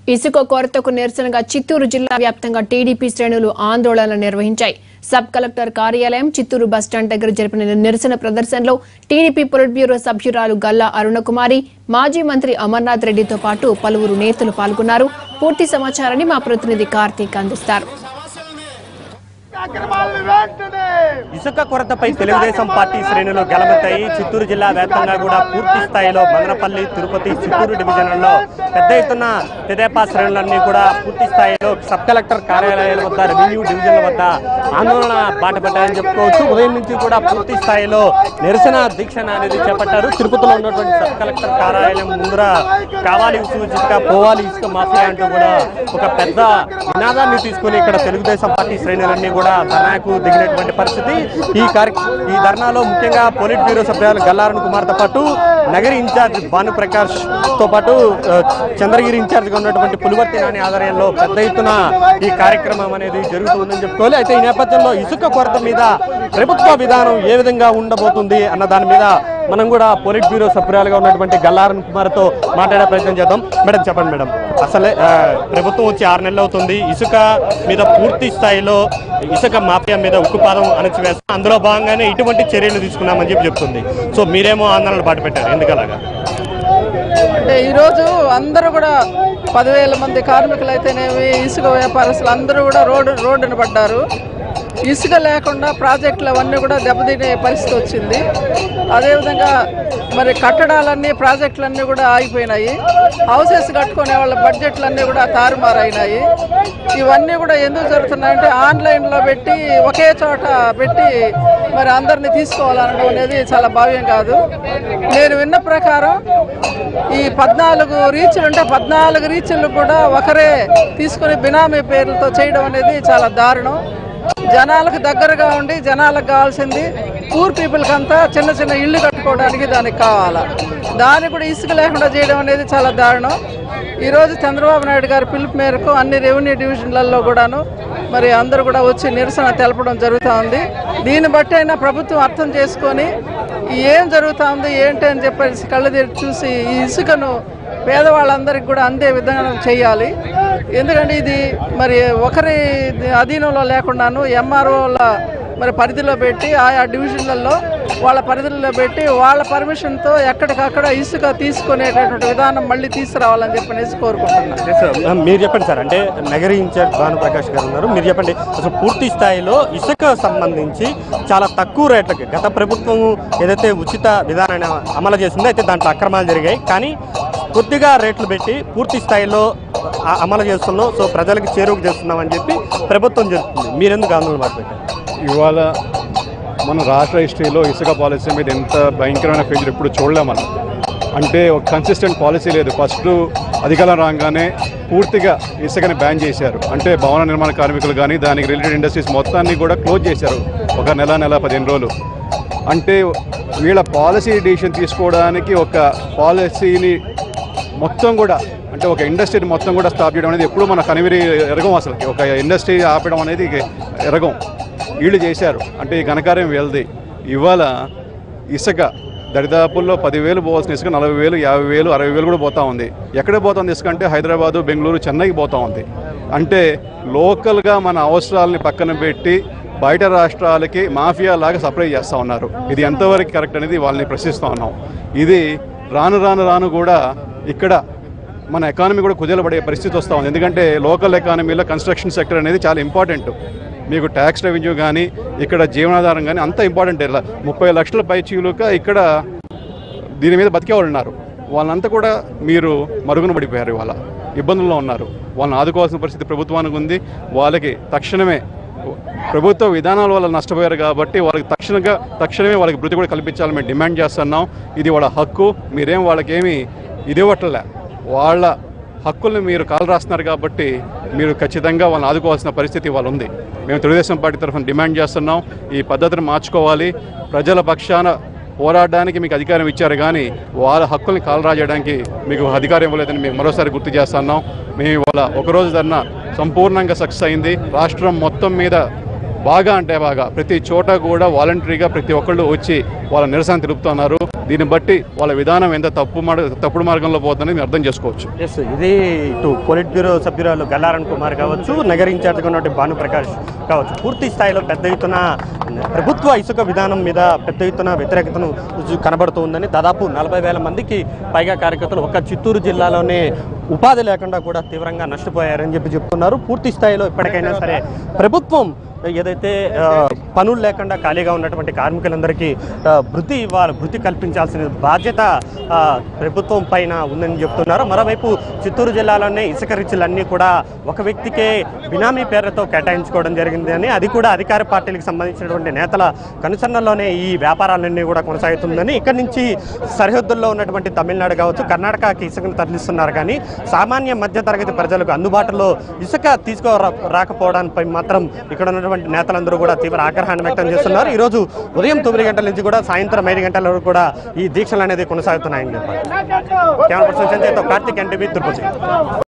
ఇసుక కొరతకు నిరసనగా చిత్తూరు జిల్లా వ్యాప్తంగా టీడీపీ శ్రేణులు ఆందోళన నిర్వహించాయి సబ్ కలెక్టర్ కార్యాలయం చిత్తూరు బస్టాండ్ దగ్గర జరిపిన నిరసన ప్రదర్శనలో టీడీపీ పొలిట్ బ్యూరో సభ్యురాలు గల్లా అరుణకుమారి మాజీ మంత్రి అమర్నాథ్ రెడ్డితో పాటు పలువురు నేతలు పాల్గొన్నారు పూర్తి సమాచారాన్ని మా ప్రతినిధి కార్తీక్ అందిస్తారు కార్యక్రమాలను వెంటనే ఇసుక కొరతపై తెలుగుదేశం పార్టీ శ్రేణులు గెలమెత్తాయి చిత్తూరు జిల్లా వ్యాప్తంగా కూడా పూర్తి స్థాయిలో మదనపల్లి తిరుపతి చిత్తూరు డివిజన్లలో పెద్ద ఎత్తున తెదేపా శ్రేణులన్నీ కూడా పూర్తి స్థాయిలో సబ్ కలెక్టర్ కార్యాలయాల వద్ద రెవెన్యూ డివిజన్ల వద్ద ఆందోళన బాటపడ్డాయని చెప్పుకోవచ్చు ఉదయం నుంచి కూడా పూర్తి స్థాయిలో నిరసన దీక్షణ అనేది చేపట్టారు తిరుపతిలో ఉన్నటువంటి సబ్ కలెక్టర్ కార్యాలయం ముందర కావాలి ఇసుక ఇసుక పోవాలి ఇసుక మాఫియా అంటూ కూడా ఒక పెద్ద నినాదాన్ని తీసుకుని ఇక్కడ తెలుగుదేశం పార్టీ శ్రేణులన్నీ కూడా ధర్నాకు దిగినటువంటి పరిస్థితి ఈ కార్య ఈ ధర్నాలో ముఖ్యంగా పోలిట్ బ్యూరో సభ్యులు గల్లారన్ కుమార్తో పాటు నగరి ఇన్ఛార్జ్ భానుప్రకాష్ తో పాటు ఆ, చంద్రగిరి ఇన్ఛార్జ్ గా ఉన్నటువంటి పులివర్తి నాని ఆధ్వర్యంలో పెద్ద ఎత్తున ఈ కార్యక్రమం అనేది జరుగుతుందని చెప్పుకోవాలి అయితే ఈ నేపథ్యంలో ఇసుక కొరత మీద ప్రభుత్వ విధానం ఏ విధంగా ఉండబోతుంది అన్న దాని మీద మనం కూడా పోలిట్ బ్యూరో సభ్యురాలుగా ఉన్నటువంటి గల్లారన్ కుమార్తో మాట్లాడే ప్రయత్నం చేద్దాం మేడం చెప్పండి మేడం అసలే ఆ, ప్రభుత్వం వచ్చి ఆరు నెలలు అవుతుంది ఇసుక మీద పూర్తి స్థాయిలో ఇసుక మాఫియా మీద ఉక్కుపాదం అణచివేస్తాం అందులో భాగంగానే ఇటువంటి చర్యలు తీసుకున్నామని చెప్పి చెప్తుంది సో మీరేమో ఆందోళన బాట పెట్టారు ఎందుకలాగా అంటే ఈరోజు అందరూ కూడా పదివేల మంది కార్మికులు అయితేనేమి ఇసుక వ్యాపారస్తులు అందరూ కూడా రోడ్డు రోడ్డున పడ్డారు ఇసుక లేకుండా ప్రాజెక్టులు అవన్నీ కూడా దెబ్బతినే పరిస్థితి వచ్చింది అదేవిధంగా మరి కట్టడాలన్నీ ప్రాజెక్టులన్నీ కూడా ఆగిపోయినాయి హౌసెస్ కట్టుకునే వాళ్ళ బడ్జెట్లన్నీ కూడా తారుమారైనాయి ఇవన్నీ కూడా ఎందుకు జరుగుతున్నాయంటే ఆన్లైన్లో పెట్టి ఒకే చోట పెట్టి మరి అందరినీ తీసుకోవాలనడం అనేది చాలా భావ్యం కాదు నేను విన్న ప్రకారం ఈ పద్నాలుగు రీచ్లు ఉంటే పద్నాలుగు రీచ్లు కూడా ఒకరే తీసుకుని బినామీ పేర్లతో చేయడం అనేది చాలా దారుణం జనాలకు దగ్గరగా ఉండి జనాలకు కావాల్సింది పూర్ పీపుల్కి అంతా చిన్న చిన్న ఇళ్ళు కట్టుకోవడానికి దానికి కావాలా దాన్ని కూడా ఇసుక లేకుండా చేయడం అనేది చాలా దారుణం ఈరోజు చంద్రబాబు నాయుడు గారి పిలుపు మేరకు అన్ని రెవెన్యూ డివిజన్లలో కూడాను మరి అందరూ కూడా వచ్చి నిరసన తెలపడం జరుగుతూ ఉంది దీన్ని బట్టి అయినా ప్రభుత్వం అర్థం చేసుకొని ఏం జరుగుతూ ఉంది ఏంటి అని చెప్పేసి కళ్ళు తెరిచి చూసి ఈ ఇసుకను పేదవాళ్ళందరికీ కూడా అందే విధంగా చేయాలి ఎందుకంటే ఇది మరి ఒకరి అధీనంలో లేకుండాను ఎంఆర్ఓల మరి పరిధిలో పెట్టి ఆయా డివిజన్లలో వాళ్ళ పరిధిలో పెట్టి వాళ్ళ పర్మిషన్తో ఎక్కడికక్కడ ఇసుక తీసుకునేటటువంటి విధానం మళ్ళీ తీసుకురావాలని చెప్పనేసి కోరుకుంటున్నాను Yes, sir. ఆ, మీరు చెప్పండి సార్ అంటే నగరి ఇన్ఛార్జ్ భానుప్రకాష్ గారు ఉన్నారు మీరు చెప్పండి అసలు పూర్తి స్థాయిలో ఇసుక సంబంధించి చాలా తక్కువ రేట్లకి గత ప్రభుత్వం ఏదైతే ఉచిత విధానాన్ని అమలు చేసిందో అయితే దాంట్లో అక్రమాలు జరిగాయి కానీ కొద్దిగా రేట్లు పెట్టి పూర్తి స్థాయిలో ఆ- అమలు చేస్తున్నాం సో ప్రజలకు చేరువ చేస్తున్నాం అని చెప్పి ప్రభుత్వం చెప్తుంది మీరెందుకు ఆందోళన మాట్లాడారు ఇవాళ మన రాష్ట్ర హిస్టరీలో ఇసుక పాలసీ మీద ఎంత భయంకరమైన ఫెయిల్యూర్ ఎప్పుడు చూడలేం మనం అంటే ఒక కన్సిస్టెంట్ పాలసీ లేదు ఫస్ట్ అధికారం రాగానే పూర్తిగా ఇసుకని బ్యాన్ చేశారు అంటే భవన నిర్మాణ కార్మికులు కానీ దానికి రిలేటెడ్ ఇండస్ట్రీస్ మొత్తాన్ని కూడా క్లోజ్ చేశారు ఒక నెల నెల పదిహేను రోజులు అంటే వీళ్ళ పాలసీ డిసిషన్ తీసుకోవడానికి ఒక పాలసీని మొత్తం కూడా అంటే ఒక ఇండస్ట్రీని మొత్తం కూడా స్టాప్ చేయడం అనేది ఎప్పుడు మన కనివిరి ఎరగం అసలు ఒక ఇండస్ట్రీ ఆపడం అనేది ఎరగం వీళ్ళు చేశారు అంటే ఈ ఘనకార్యం వీళ్ళది ఇవాళ ఇసుక దరిదాపుల్లో పదివేలు పోవాల్సిన ఇసుక నలభై వేలు యాభై వేలు అరవై వేలు కూడా పోతా ఉంది ఎక్కడ పోతుంది ఇసుక అంటే హైదరాబాదు బెంగళూరు చెన్నైకి పోతా ఉంది అంటే లోకల్గా మన అవసరాలని పక్కన పెట్టి బయట రాష్ట్రాలకి మాఫియా లాగా సప్లై చేస్తూ ఉన్నారు ఇది ఎంతవరకు కరెక్ట్ అనేది వాళ్ళని ప్రశ్నిస్తూ ఉన్నాం ఇది రాను రాను రాను కూడా ఇక్కడ మన ఎకానమీ కూడా కుదేలబడే పరిస్థితి వస్తూ ఉంది ఎందుకంటే లోకల్ ఎకానమీలో కన్స్ట్రక్షన్ సెక్టర్ అనేది చాలా ఇంపార్టెంట్ మీకు ట్యాక్స్ రెవెన్యూ కానీ ఇక్కడ జీవనాధారం కానీ అంత ఇంపార్టెంట్ ఇలా ముప్పై లక్షల పైచీలుక ఇక్కడ దీని మీద బతికే వాళ్ళు ఉన్నారు వాళ్ళంతా కూడా మీరు మరుగున పడిపోయారు ఇవాళ ఇబ్బందుల్లో ఉన్నారు వాళ్ళని ఆదుకోవాల్సిన పరిస్థితి ప్రభుత్వానికి ఉంది వాళ్ళకి తక్షణమే ప్రభుత్వ విధానాల వల్ల నష్టపోయారు కాబట్టి వాళ్ళకి తక్షణంగా తక్షణమే వాళ్ళకి వృత్తి కూడా కల్పించాలని మేము డిమాండ్ చేస్తున్నాం ఇది వాళ్ళ హక్కు మీరేం వాళ్ళకేమి ఇదివ్వట్లే వాళ్ళ హక్కుల్ని మీరు కాలు రాస్తున్నారు కాబట్టి మీరు ఖచ్చితంగా వాళ్ళని ఆదుకోవాల్సిన పరిస్థితి వాళ్ళు ఉంది మేము తెలుగుదేశం పార్టీ తరఫున డిమాండ్ చేస్తున్నాం ఈ పద్ధతిని మార్చుకోవాలి ప్రజల పక్షాన పోరాడడానికి మీకు అధికారం ఇచ్చారు కానీ వాళ్ళ హక్కుల్ని కాలరాజేయడానికి మీకు అధికారం ఇవ్వలేదని మేము మరోసారి గుర్తు చేస్తున్నాం మేము ఇవాళ ఒకరోజు ధర్నా సంపూర్ణంగా సక్సెస్ అయింది రాష్ట్రం మొత్తం మీద బాగా అంటే బాగా ప్రతి చోట కూడా వాలంటరీగా ప్రతి ఒక్కళ్ళు వచ్చి వాళ్ళ నిరసన తెలుపుతున్నారు దీన్ని బట్టి వాళ్ళ విధానం ఎంత తప్పు మార్ తప్పుడు మార్గంలో పోతుందని మీరు అర్థం చేసుకోవచ్చు ఎస్ ఇది ఇటు పోలిట్ బ్యూరో సభ్యురాలు గల్లారన్ కుమార్ కావచ్చు నగర ఇన్ఛార్జ్గా ఉన్నటువంటి భానుప్రకాష్ కావచ్చు పూర్తి స్థాయిలో పెద్ద ఎత్తున ప్రభుత్వ ఇసుక విధానం మీద పెద్ద ఎత్తున వ్యతిరేకతను రుజు- కనబడుతూ ఉందని దాదాపు నలభై వేల మందికి పైగా కార్యకర్తలు ఒక్క చిత్తూరు జిల్లాలోనే ఉపాధి లేకుండా కూడా తీవ్రంగా నష్టపోయారని చెప్పి చెప్తున్నారు పూర్తి స్థాయిలో ఇప్పటికైనా సరే ప్రభుత్వం ఏదైతే ఆ, పనులు లేకుండా ఖాళీగా ఉన్నటువంటి కార్మికులందరికీ ఆ, భృతి ఇవ్వాలి భృతి కల్పించాల్సిన బాధ్యత ఆ, ప్రభుత్వం పైన ఉందని చెప్తున్నారు మరోవైపు చిత్తూరు జిల్లాలోనే ఇసుక రిచ్చులన్నీ కూడా ఒక వ్యక్తికే బినామీ పేర్లతో కేటాయించుకోవడం జరిగింది అని అది కూడా అధికార పార్టీలకు సంబంధించినటువంటి నేతల కనుసన్నల్లోనే ఈ వ్యాపారాలన్నీ కూడా కొనసాగుతుందని ఇక్కడి నుంచి సరిహద్దుల్లో ఉన్నటువంటి తమిళనాడు కావచ్చు కర్ణాటకకి ఇసుకను తరలిస్తున్నారు కానీ సామాన్య మధ్యతరగతి ప్రజలకు అందుబాటులో ఇసుక తీసుకో రాకపోవడంపై మాత్రం ఇక్కడ ఉన్నటువంటి నేతలందరూ కూడా తీవ్ర ఆగ్రహాన్ని వ్యక్తం చేస్తున్నారు ఈ రోజు ఉదయం తొమ్మిది గంటల నుంచి కూడా సాయంత్రం ఐదు గంటల వరకు కూడా ఈ దీక్షలు అనేది కొనసాగుతున్నాయని చెప్పారు కెమెరా పర్సన్ సంజయ్తో కార్తిక్ ఎన్టీవీ తిరుపతి